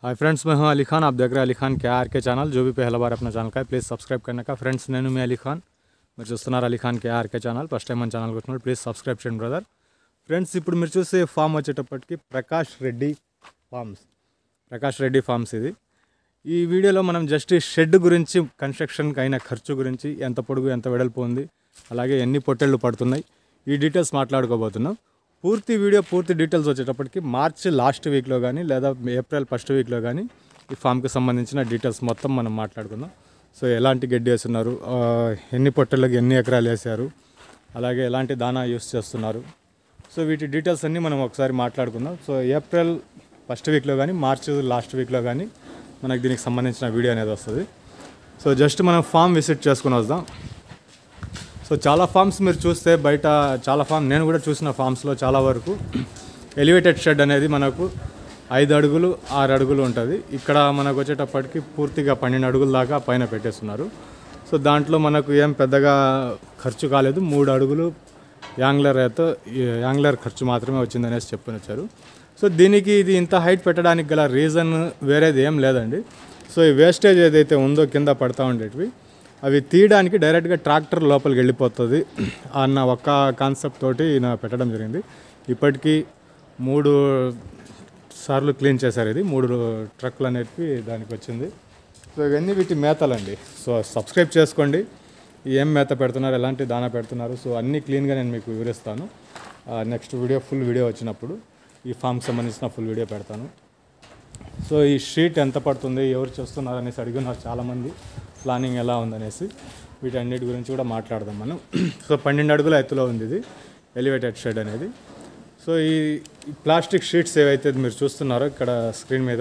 hi friends मैं हूं अली खान आप देख रहे हैं अली खान के आर के चैनल जो भी पहला बार अपना ఛానల్ का है ప్లీజ్ సబ్స్క్రైబ్ करने का ఫ్రెండ్స్ నేను మీ అలీ ఖాన్ మీరు చూస్తున్నారు Ali Khan K RK channel first time మన ఛానల్కి వచ్చినప్పుడు ప్లీజ్ సబ్స్క్రైబ్ చేయండి బ్రదర్ ఫ్రెండ్స్ ఇప్పుడు మీరు చూసే ఫామ్ వచ్చేటప్పటికి ప్రకాష్ రెడ్డి ఫార్మ్స్ ప్రకాష్ రెడ్డి ఫార్మ్స్ ఇది ఈ వీడియోలో మనం జస్ట్ ఈ షెడ్ గురించి కన్స్ట్రక్షన్కి అయిన ఖర్చు గురించి ఎంత పొడుగు ఎంత వెడల్పు ఉంది అలాగే ఎన్ని పొట్టెళ్ళు పడుతున్నాయి ఈ డీటెయిల్స్ మాట్లాడుకోబోతున్నాం పూర్తి వీడియో పూర్తి డీటెయిల్స్ వచ్చేటప్పటికి మార్చ్ లాస్ట్ వీక్లో కానీ లేదా ఏప్రిల్ ఫస్ట్ వీక్లో కానీ ఈ ఫామ్కి సంబంధించిన డీటెయిల్స్ మొత్తం మనం మాట్లాడుకుందాం సో ఎలాంటి గడ్డి వేస్తున్నారు ఆ, ఎన్ని పొట్టెళ్ళకి ఎన్ని ఎకరాలు వేసారు అలాగే ఎలాంటి దానా యూస్ చేస్తున్నారు సో వీటి డీటెయిల్స్ అన్నీ మనం ఒకసారి మాట్లాడుకుందాం సో ఏప్రిల్ ఫస్ట్ వీక్లో కానీ మార్చ్ లాస్ట్ వీక్లో కానీ మనకు దీనికి సంబంధించిన వీడియో అనేది వస్తుంది సో జస్ట్ మనం ఫామ్ విజిట్ చేసుకుని వద్దాం సో చాలా ఫామ్స్ మీరు చూస్తే బయట చాలా ఫామ్ నేను కూడా చూసిన ఫామ్స్లో చాలా వరకు ఎలివేటెడ్ షెడ్ అనేది మనకు ఐదు అడుగులు ఆరు అడుగులు ఉంటుంది ఇక్కడ మనకు వచ్చేటప్పటికి పూర్తిగా పన్నెండు అడుగుల దాకా పైన పెట్టేస్తున్నారు సో దాంట్లో మనకు ఏం పెద్దగా ఖర్చు కాలేదు మూడు అడుగులు యాంగ్లర్ అయితే యాంగ్లర్ ఖర్చు మాత్రమే వచ్చిందనేసి చెప్పుని వచ్చారు సో దీనికి ఇది ఇంత హైట్ పెట్టడానికి గల రీజన్ వేరేది ఏం లేదండి సో ఈ వేస్టేజ్ ఏదైతే ఉందో కింద పడతా ఉండేటివి అవి తీయడానికి డైరెక్ట్గా ట్రాక్టర్ లోపలికి వెళ్ళిపోతుంది అన్న ఒక్క కాన్సెప్ట్ తోటి ఈయన పెట్టడం జరిగింది ఇప్పటికీ మూడు సార్లు క్లీన్ చేశారు ఇది మూడు ట్రక్లు అనేటివి దానికి వచ్చింది సో ఇవన్నీ వీటి మేతలండి సో సబ్స్క్రైబ్ చేసుకోండి ఏం మేత పెడుతున్నారు ఎలాంటి దానా పెడుతున్నారు సో అన్నీ క్లీన్గా నేను మీకు వివరిస్తాను నెక్స్ట్ వీడియో ఫుల్ వీడియో వచ్చినప్పుడు ఈ ఫామ్కి సంబంధించిన ఫుల్ వీడియో పెడతాను సో ఈ షీట్ ఎంత పడుతుంది ఎవరు చేస్తున్నారు అనేసి అడిగినారు చాలామంది ప్లానింగ్ ఎలా ఉందనేసి వీటన్నిటి గురించి కూడా మాట్లాడదాం మనం సో పన్నెండు అడుగుల ఎత్తులో ఉంది ఇది ఎలివేటెడ్ షెడ్ అనేది సో ఈ ఈ ప్లాస్టిక్ షీట్స్ ఏవైతే మీరు చూస్తున్నారో ఇక్కడ స్క్రీన్ మీద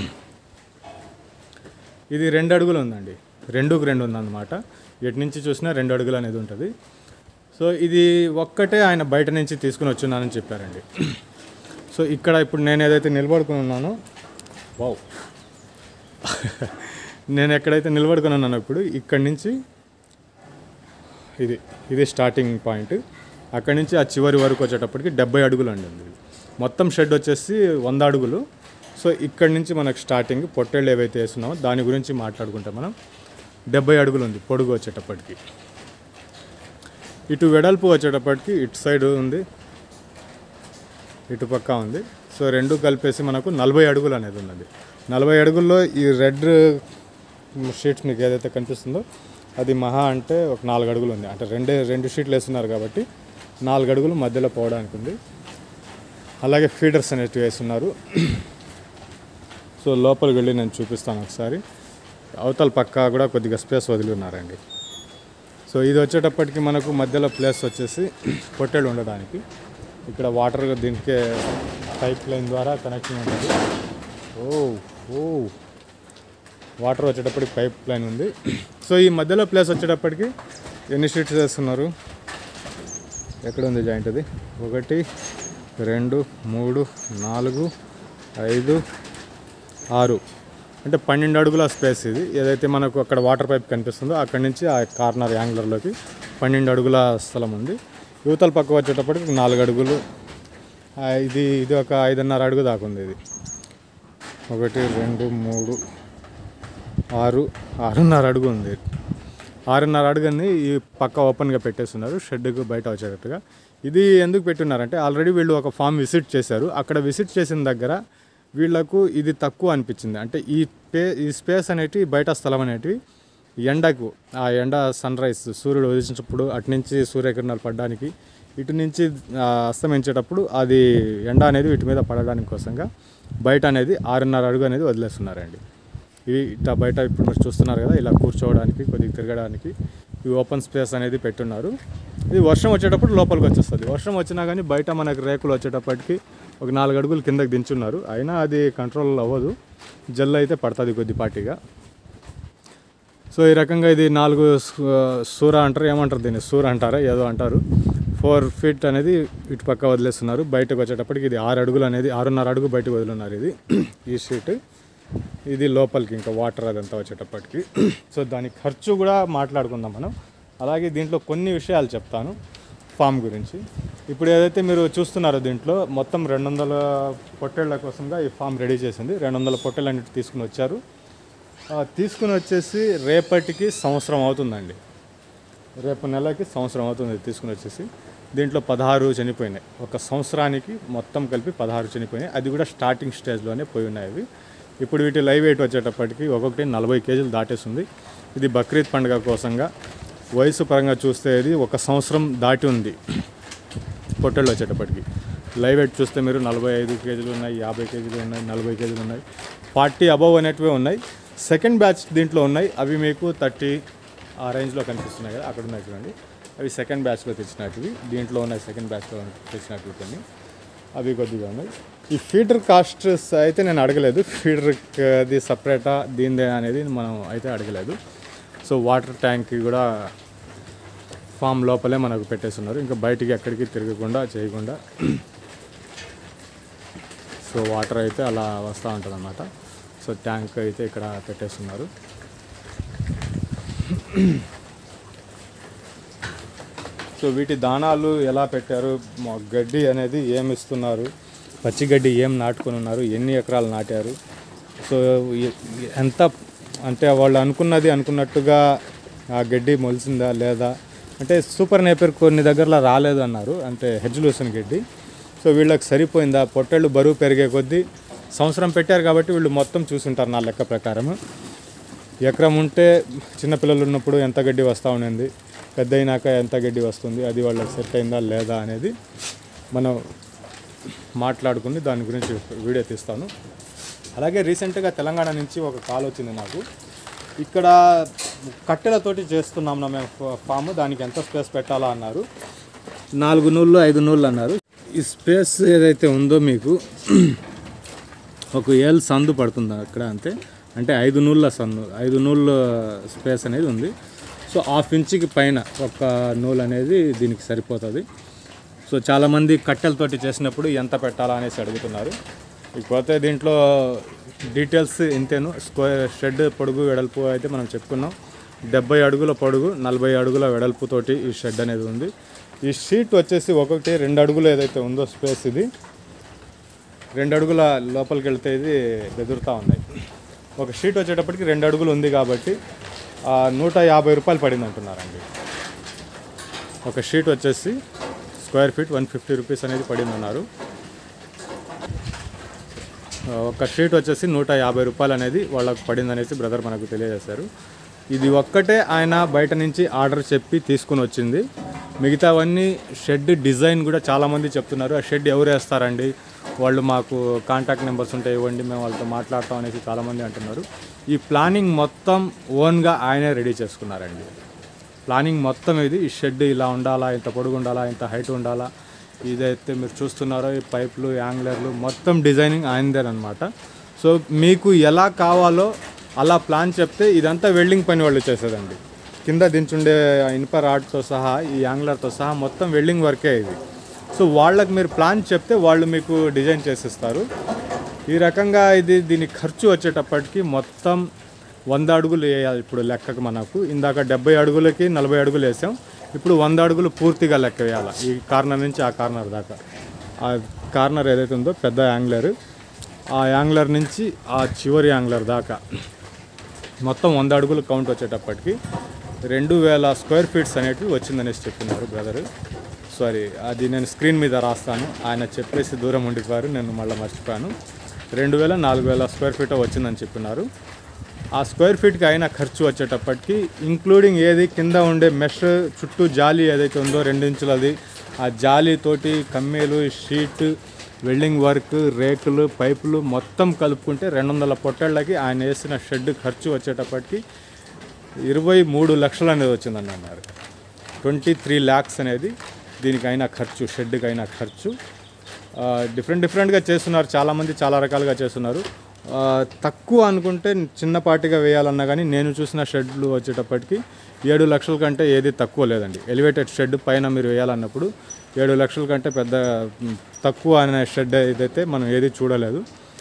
ఇది రెండు అడుగులు ఉందండి రెండుకు రెండు ఉందన్నమాట ఎటు నుంచి చూసినా రెండు అడుగులు అనేది ఉంటుంది సో ఇది ఒక్కటే ఆయన బయట నుంచి తీసుకుని వచ్చున్నానని చెప్పారండి సో ఇక్కడ ఇప్పుడు నేను ఏదైతే నిలబడుకుని ఉన్నానో వావ్ నేను ఎక్కడైతే నిలబడుకుని ఉన్నానో ఇప్పుడు ఇక్కడి నుంచి ఇది ఇది స్టార్టింగ్ పాయింట్ అక్కడి నుంచి ఆ చివరి వరకు వచ్చేటప్పటికి డెబ్బై అడుగులు అండి ఇది మొత్తం షెడ్ వచ్చేసి వంద అడుగులు సో ఇక్కడి నుంచి మనకు స్టార్టింగ్ పొట్టేళ్ళు ఏవైతే వేస్తున్నామో దాని గురించి మాట్లాడుకుంటే మనం డెబ్బై అడుగులు ఉంది పొడుగు వచ్చేటప్పటికి ఇటు వెడల్పు వచ్చేటప్పటికి ఇటు సైడ్ ఉంది ఇటు పక్క ఉంది సో రెండు కలిపేసి మనకు నలభై అడుగులు అనేది ఉన్నది నలభై అడుగుల్లో ఈ రెడ్ షీట్స్ మీకు ఏదైతే కనిపిస్తుందో అది మహా అంటే ఒక నాలుగు అడుగులు ఉంది అంటే రెండే రెండు షీట్లు వేస్తున్నారు కాబట్టి నాలుగు అడుగులు మధ్యలో పోవడానికి ఉంది అలాగే ఫీడర్స్ అనేటివి వేస్తున్నారు సో లోపలికి వెళ్ళి నేను చూపిస్తాను ఒకసారి అవతల పక్క కూడా కొద్దిగా స్పేస్ వదిలి ఉన్నారండి సో ఇది వచ్చేటప్పటికి మనకు మధ్యలో ప్లేస్ వచ్చేసి పొట్టేళ్ళు ఉండడానికి ఇక్కడ వాటర్ దీనికి పైప్ లైన్ ద్వారా కనెక్షన్ ఉంటుంది ఓ ఓ వాటర్ వచ్చేటప్పటికి పైప్ లైన్ ఉంది సో ఈ మధ్యలో ప్లేస్ వచ్చేటప్పటికి ఎన్ని షీట్స్ వేస్తున్నారు ఎక్కడ ఉంది జాయింట్ అది ఒకటి రెండు మూడు నాలుగు ఐదు ఆరు అంటే పన్నెండు అడుగుల స్పేస్ ఇది ఏదైతే మనకు అక్కడ వాటర్ పైప్ కనిపిస్తుందో అక్కడి నుంచి ఆ కార్నర్ యాంగ్లర్లోకి పన్నెండు అడుగుల స్థలం ఉంది యువతల పక్క వచ్చేటప్పటికి నాలుగు అడుగులు ఆ, ఇది ఇది ఒక ఐదున్నర అడుగు దాకా ఉంది ఇది ఒకటి రెండు మూడు ఆరు ఆరున్నర అడుగు ఉంది ఆరున్నర అడుగుని ఈ పక్క ఓపెన్గా పెట్టేస్తున్నారు షెడ్కు బయట వచ్చేటట్టుగా ఇది ఎందుకు పెట్టున్నారంటే ఆల్రెడీ వీళ్ళు ఒక ఫామ్ విజిట్ చేశారు అక్కడ విజిట్ చేసిన దగ్గర వీళ్ళకు ఇది తక్కువ అనిపించింది అంటే ఈ పే ఈ స్పేస్ అనేటివి బయట స్థలం అనేటివి ఎండకు ఆ ఎండ సన్ రైజ్ సూర్యుడు ఉదయించినప్పుడు అటు నుంచి సూర్యకిరణాలు పడడానికి ఇటు నుంచి ఆ, అస్తమించేటప్పుడు అది ఎండ అనేది వీటి మీద పడడానికి కోసంగా బయట అనేది ఆరున్నర అడుగు అనేది వదిలేస్తున్నారండి ఇవి ఇట్లా బయట ఇప్పుడు మీరు చూస్తున్నారు కదా ఇలా కూర్చోవడానికి కొద్దిగా తిరగడానికి ఈ ఓపెన్ స్పేస్ అనేది పెట్టున్నారు ఇది వర్షం వచ్చేటప్పుడు లోపలికి వచ్చేస్తుంది వర్షం వచ్చినా కానీ బయట మనకి రేకులు వచ్చేటప్పటికి ఒక నాలుగు అడుగులు కిందకి దించున్నారు అయినా అది కంట్రోల్ అవ్వదు జల్లు అయితే పడుతుంది కొద్దిపాటిగా సో ఈ రకంగా ఇది నాలుగు సు- సూర అంటారు ఏమంటారు దీన్ని సూర అంటారా ఏదో అంటారు ఫోర్ ఫీట్ అనేది ఇటు పక్క వదిలేస్తున్నారు బయటకు వచ్చేటప్పటికి ఇది ఆరు అడుగులు అనేది ఆరున్నర అడుగు బయటకు వదిలిన్నారు ఇది ఈ షీట్ ఇది లోపలికి ఇంకా వాటర్ అదంతా వచ్చేటప్పటికి సో దాని ఖర్చు కూడా మాట్లాడుకుందాం మనం అలాగే దీంట్లో కొన్ని విషయాలు చెప్తాను ఫామ్ గురించి ఇప్పుడు ఏదైతే మీరు చూస్తున్నారో దీంట్లో మొత్తం రెండు వందల పొట్టేళ్ల కోసంగా ఈ ఫామ్ రెడీ చేసింది రెండు వందల పొట్టేళ్ళు అన్నిటి తీసుకుని వచ్చారు ఆ, తీసుకుని వచ్చేసి రేపటికి సంవత్సరం అవుతుందండి రేపు నెలకి సంవత్సరం అవుతుంది తీసుకుని వచ్చేసి దీంట్లో పదహారు చనిపోయినాయి ఒక సంవత్సరానికి మొత్తం కలిపి పదహారు చనిపోయినాయి అది కూడా స్టార్టింగ్ స్టేజ్లోనే పోయి ఉన్నాయి అవి ఇప్పుడు వీటి లైవ్ వెయిట్ వచ్చేటప్పటికి ఒక్కొక్కటి నలభై కేజీలు దాటేస్తుంది ఇది బక్రీద్ పండుగ కోసంగా వయసు పరంగా చూస్తే ఇది ఒక సంవత్సరం దాటి ఉంది పొట్టెళ్ళు వచ్చేటప్పటికి లైవ్ వెయిట్ చూస్తే మీరు నలభై ఐదు కేజీలు ఉన్నాయి యాభై కేజీలు ఉన్నాయి నలభై కేజీలు ఉన్నాయి ఫార్టీ అబవ్ అనేటివే ఉన్నాయి సెకండ్ బ్యాచ్ దీంట్లో ఉన్నాయి అవి మీకు థర్టీ ఆ రేంజ్లో కనిపిస్తున్నాయి కదా అక్కడ ఉన్నాయి చూడండి అవి సెకండ్ బ్యాచ్లో తెచ్చినట్టువి దీంట్లో ఉన్నాయి సెకండ్ బ్యాచ్లో తెచ్చినట్టువి కొన్ని అవి కొద్దిగా ఉన్నాయి ఈ ఫీడర్ కాస్ట్స్ అయితే నేను అడగలేదు ఫీడర్ అది సపరేటా దీనిదే అనేది మనం అయితే అడగలేదు సో వాటర్ ట్యాంక్ కూడా ఫామ్ లోపలే మనకు పెట్టేస్తున్నారు ఇంకా బయటికి ఎక్కడికి తిరగకుండా చేయకుండా సో వాటర్ అయితే అలా వస్తూ ఉంటుంది అన్నమాట సో ట్యాంక్ అయితే ఇక్కడ పెట్టేస్తున్నారు సో వీటి దానాలు ఎలా పెట్టారు మా గడ్డి అనేది ఏమి ఇస్తున్నారు పచ్చి గడ్డి ఏం నాటుకొని ఉన్నారు ఎన్ని ఎకరాలు నాటారు సో ఎ- ఎంత అంటే వాళ్ళు అనుకున్నది అనుకున్నట్టుగా ఆ గడ్డి మొలిసిందా లేదా అంటే సూపర్ నేపర్ కొన్ని దగ్గరలో రాలేదు అన్నారు అంటే హెడ్జ్ లూసన్ గడ్డి సో వీళ్ళకి సరిపోయిందా పొట్టేళ్ళు బరువు పెరిగే కొద్దీ సంవత్సరం పెట్టారు కాబట్టి వీళ్ళు మొత్తం చూసుంటారు నా లెక్క ప్రకారం ఎకరం ఉంటే చిన్నపిల్లలు ఉన్నప్పుడు ఎంత గడ్డి వస్తూ ఉండింది పెద్ద అయినాక ఎంత గడ్డి వస్తుంది అది వాళ్ళకి సెట్ అయిందా లేదా అనేది మనం మాట్లాడుకుని దాని గురించి వీడియో తీస్తాను అలాగే రీసెంట్గా తెలంగాణ నుంచి ఒక కాల్ వచ్చింది నాకు ఇక్కడ కట్టెలతోటి చేస్తున్నాం నా మేము ఫా- ఫామ్ దానికి ఎంత స్పేస్ పెట్టాలా అన్నారు నాలుగు నూళ్ళు ఐదు నూళ్ళు అన్నారు ఈ స్పేస్ ఏదైతే ఉందో మీకు ఒక ఏళ్ళు సందు పడుతుంది అక్కడ అంతే అంటే ఐదు నూళ్ళ సందు ఐదు నూళ్ళ స్పేస్ అనేది ఉంది సో హాఫ్ ఇంచుకి పైన ఒక నూలు అనేది దీనికి సరిపోతుంది సో చాలామంది కట్టెలతోటి చేసినప్పుడు ఎంత పెట్టాలా అనేసి అడుగుతున్నారు ఇకపోతే దీంట్లో డీటెయిల్స్ ఇంతేను స్క్వేర్ షెడ్ పొడుగు వెడల్పు అయితే మనం చెప్పుకున్నాం డెబ్బై అడుగుల పొడుగు నలభై అడుగుల వెడల్పుతోటి ఈ షెడ్ అనేది ఉంది ఈ షీట్ వచ్చేసి ఒకటి రెండు అడుగులు ఏదైతే ఉందో స్పేస్ ఇది రెండు అడుగుల లోపలికి వెళ్తే ఇది బెదురుతూ ఉన్నాయి ఒక షీట్ వచ్చేటప్పటికి రెండు అడుగులు ఉంది కాబట్టి ఆ, నూట యాభై రూపాయలు పడింది అంటున్నారండి ఒక షీట్ వచ్చేసి square feet one fifty rupees అనేది పడింది అన్నారు ఆ, ఒక షీట్ వచ్చేసి నూట యాభై రూపాయలు అనేది వాళ్ళకు పడింది అనేసి బ్రదర్ మనకు తెలియజేశారు ఇది ఒక్కటే ఆయన బయట నుంచి ఆర్డర్ చెప్పి తీసుకుని వచ్చింది మిగతావన్నీ షెడ్ డిజైన్ కూడా చాలామంది చెప్తున్నారు ఆ షెడ్ ఎవరు వేస్తారండి వాళ్ళు మాకు కాంటాక్ట్ నెంబర్స్ ఉంటాయి ఇవ్వండి మేము వాళ్ళతో మాట్లాడతాం అనేసి చాలామంది అంటున్నారు ఈ ప్లానింగ్ మొత్తం ఓన్గా ఆయనే రెడీ చేసుకున్నారండి ప్లానింగ్ మొత్తం ఇది ఈ షెడ్ ఇలా ఉండాలా ఇంత పొడుగు ఉండాలా ఇంత హైట్ ఉండాలా ఇదైతే మీరు చూస్తున్నారో ఈ పైపులు యాంగ్లర్లు మొత్తం డిజైనింగ్ ఆయనదేనమాట సో మీకు ఎలా కావాలో అలా ప్లాన్ చెప్తే ఇదంతా వెల్డింగ్ పని వాళ్ళు చేసేదండి కింద దించుండే ఇనుప రాడ్తో సహా ఈ యాంగ్లర్తో సహా మొత్తం వెల్డింగ్ వర్కే ఇది సో వాళ్ళకి మీరు ప్లాన్ చెప్తే వాళ్ళు మీకు డిజైన్ చేసిస్తారు ఈ రకంగా ఇది దీని ఖర్చు వచ్చేటప్పటికి మొత్తం వంద అడుగులు వేయాలి ఇప్పుడు లెక్కకు మనకు ఇందాక డెబ్బై అడుగులకి నలభై అడుగులు వేసాం ఇప్పుడు వంద అడుగులు పూర్తిగా లెక్క వేయాలి ఈ కార్నర్ నుంచి ఆ కార్నర్ దాకా ఆ కార్నర్ ఏదైతే ఉందో పెద్ద యాంగ్లర్ ఆ యాంగ్లర్ నుంచి ఆ చివరి యాంగ్లర్ దాకా మొత్తం వంద అడుగులు కౌంట్ వచ్చేటప్పటికి రెండు వేల స్క్వేర్ ఫీట్స్ అనేటివి వచ్చిందనేసి చెప్తున్నారు బ్రదర్ సారీ అది నేను స్క్రీన్ మీద రాస్తాను ఆయన చెప్పేసి దూరం ఉండిపోయారు నేను మళ్ళీ మర్చిపోయాను రెండు వేల నాలుగు వేల స్క్వేర్ ఫీట్ వచ్చిందని చెప్పినారు ఆ స్క్వేర్ ఫీట్కి అయిన ఖర్చు వచ్చేటప్పటికి ఇంక్లూడింగ్ ఏది కింద ఉండే మెష్ చుట్టూ జాలి ఏదైతే ఉందో రెండించులది ఆ జాలీతోటి కమ్మేలు షీట్ వెల్డింగ్ వర్క్ రేకులు పైపులు మొత్తం కలుపుకుంటే రెండు వందల పొట్టేళ్ళకి ఆయన వేసిన షెడ్ ఖర్చు వచ్చేటప్పటికి ఇరవై మూడు లక్షలు అనేది వచ్చిందని అన్నారు ట్వంటీ త్రీ ల్యాక్స్ అనేది దీనికి అయిన ఖర్చు షెడ్కి అయిన ఖర్చు ఆ, డిఫరెంట్ డిఫరెంట్గా చేస్తున్నారు చాలామంది చాలా రకాలుగా చేస్తున్నారు ఆ, తక్కువ అనుకుంటే చిన్నపాటిగా వేయాలన్నా కానీ నేను చూసిన షెడ్లు వచ్చేటప్పటికి ఏడు లక్షల కంటే ఏది తక్కువ లేదండి ఎలివేటెడ్ షెడ్ పైన మీరు వేయాలన్నప్పుడు ఏడు లక్షల కంటే పెద్ద మ్, తక్కువ అనే షెడ్ ఏదైతే మనం ఏది చూడలేదు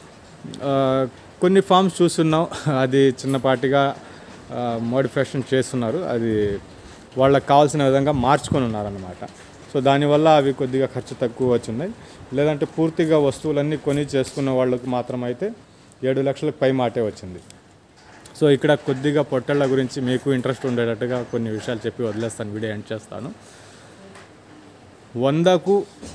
ఆ, కొన్ని ఫామ్స్ చూస్తున్నాం అది చిన్నపాటిగా మోడిఫికేషన్ చేస్తున్నారు అది వాళ్ళకి కావాల్సిన విధంగా మార్చుకొని ఉన్నారన్నమాట సో దానివల్ల అవి కొద్దిగా ఖర్చు తక్కువ వచ్చినాయి లేదంటే పూర్తిగా వస్తువులన్నీ కొని చేసుకున్న వాళ్ళకి మాత్రం అయితే ఏడు లక్షలకు పై మాటే వచ్చింది సో ఇక్కడ కొద్దిగా పొట్టళ్ళ గురించి మీకు ఇంట్రెస్ట్ ఉండేటట్టుగా కొన్ని విషయాలు చెప్పి వదిలేస్తాను వీడియో ఎండ్ చేస్తాను వందకు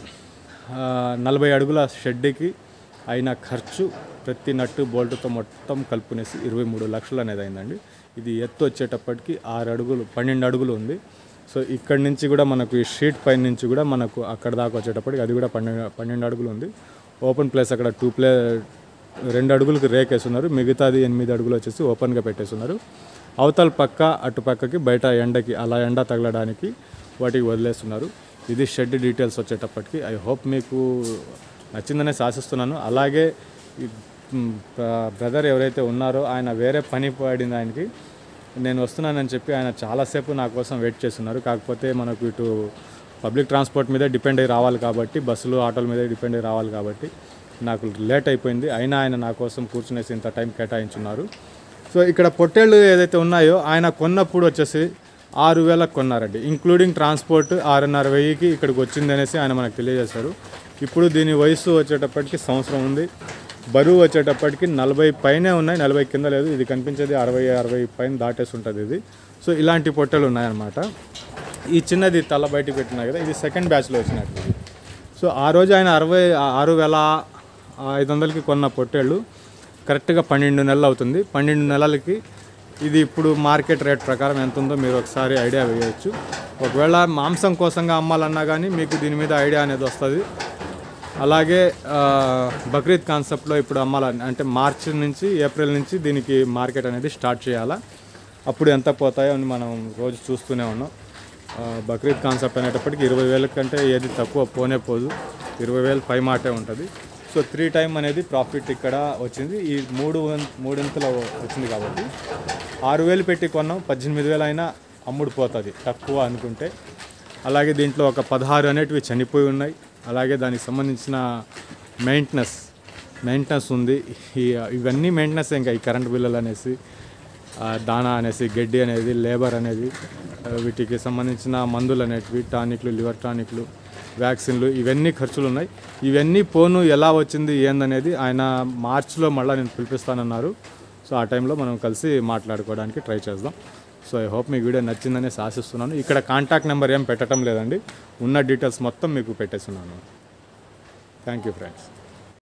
ఆ, నలభై అడుగుల షెడ్కి అయిన ఖర్చు ప్రతి నట్టు బోల్ట్తో మొత్తం కలుపుకునేసి ఇరవై మూడు లక్షలు అనేది అయిందండి ఇది ఎత్తు వచ్చేటప్పటికి ఆరు అడుగులు పన్నెండు అడుగులు ఉంది సో ఇక్కడి నుంచి కూడా మనకు ఈ షీట్ పైన నుంచి కూడా మనకు అక్కడ దాకా వచ్చేటప్పటికి అది కూడా పన్నెండు పన్నెండు అడుగులు ఉంది ఓపెన్ ప్లేస్ అక్కడ టూ ప్లే రెండు అడుగులకు రేక్ వేస్తున్నారు మిగతాది ఎనిమిది అడుగులు వచ్చేసి ఓపెన్గా పెట్టేస్తున్నారు అవతల పక్క అటు పక్కకి బయట ఎండకి అలా ఎండ తగలడానికి వాటికి వదిలేస్తున్నారు ఇది షెడ్ డీటెయిల్స్ వచ్చేటప్పటికి ఐ హోప్ మీకు నచ్చిందనే శాసిస్తున్నాను అలాగే ఈ బ్రదర్ ఎవరైతే ఉన్నారో ఆయన వేరే పని పడింది ఆయనకి నేను వస్తున్నానని చెప్పి ఆయన చాలాసేపు నా కోసం వెయిట్ చేస్తున్నారు కాకపోతే మనకు ఇటు పబ్లిక్ ట్రాన్స్పోర్ట్ మీదే డిపెండ్ అయ్యి రావాలి కాబట్టి బస్సులు ఆటోల మీదే డిపెండ్ అయ్యి రావాలి కాబట్టి నాకు లేట్ అయిపోయింది అయినా ఆయన నా కోసం కూర్చునేసి ఇంత టైం కేటాయించున్నారు సో ఇక్కడ పొట్టేళ్ళు ఏదైతే ఉన్నాయో ఆయన కొన్నప్పుడు వచ్చేసి ఆరు వేలకు కొన్నారండి ఇంక్లూడింగ్ ట్రాన్స్పోర్ట్ ఆరున్నర వెయ్యికి ఇక్కడికి వచ్చింది అనేసి ఆయన మనకు తెలియజేశారు ఇప్పుడు దీని వయసు వచ్చేటప్పటికి సంవత్సరం ఉంది బరువు వచ్చేటప్పటికి నలభై పైనే ఉన్నాయి నలభై కింద లేదు ఇది కనిపించేది అరవై అరవై పైన దాటేసి ఉంటుంది ఇది సో ఇలాంటి పొట్టెలు ఉన్నాయన్నమాట ఈ చిన్నది తల బయటికి పెట్టినా కదా ఇది సెకండ్ బ్యాచ్లో వచ్చినట్టు సో ఆ రోజు ఆయన అరవై ఆరు వేల ఐదు వందలకి కొన్న పొట్టేళ్ళు కరెక్ట్గా పన్నెండు నెలలు అవుతుంది పన్నెండు నెలలకి ఇది ఇప్పుడు మార్కెట్ రేట్ ప్రకారం ఎంత ఉందో మీరు ఒకసారి ఐడియా వేయవచ్చు ఒకవేళ మాంసం కోసంగా అమ్మాలన్నా కానీ మీకు దీని మీద ఐడియా అనేది వస్తుంది అలాగే ఆ, బక్రీద్ కాన్సెప్ట్లో ఇప్పుడు అమ్మాలని అంటే మార్చి నుంచి ఏప్రిల్ నుంచి దీనికి మార్కెట్ అనేది స్టార్ట్ చేయాలా అప్పుడు ఎంత పోతాయో అని మనం రోజు చూస్తూనే ఉన్నాం ఆ, బక్రీద్ కాన్సెప్ట్ అనేటప్పటికి ఇరవై వేల కంటే ఏది తక్కువ పోనే పోదు ఇరవై వేలు పై మాటే ఉంటుంది సో త్రీ టైం అనేది ప్రాఫిట్ ఇక్కడ వచ్చింది ఈ మూడు వం- మూడింతలు వచ్చింది కాబట్టి ఆరు వేలు పెట్టి కొన్నాం పద్దెనిమిది వేలు అయినా అమ్ముడు పోతుంది తక్కువ అనుకుంటే అలాగే దీంట్లో ఒక పదహారు అనేటివి చనిపోయి ఉన్నాయి అలాగే దానికి సంబంధించిన మెయింటెనెన్స్ మెయింటెనెన్స్ ఉంది ఈ ఇవన్నీ మెయింటెనెన్స్ ఇంకా ఈ కరెంట్ బిల్లులు అనేసి ఆ, దానా అనేసి గడ్డి అనేది లేబర్ అనేది ఆ, వీటికి సంబంధించిన మందులు అనేటివి టానిక్లు లివర్ టానిక్లు వ్యాక్సిన్లు ఇవన్నీ ఖర్చులు ఉన్నాయి ఇవన్నీ పోను ఎలా వచ్చింది ఏందనేది ఆయన మార్చిలో మళ్ళీ నేను పిలిపిస్తానన్నారు సో ఆ టైంలో మనం కలిసి మాట్లాడుకోవడానికి ట్రై చేద్దాం సో ఐ హోప్ మీకు వీడియో నచ్చిందని ఆశిస్తున్నాను ఇక్కడ కాంటాక్ట్ నెంబర్ ఏం పెట్టడం లేదండి ఉన్న డీటెయిల్స్ మొత్తం మీకు పెట్టేస్తున్నాను థ్యాంక్ యూ ఫ్రెండ్స్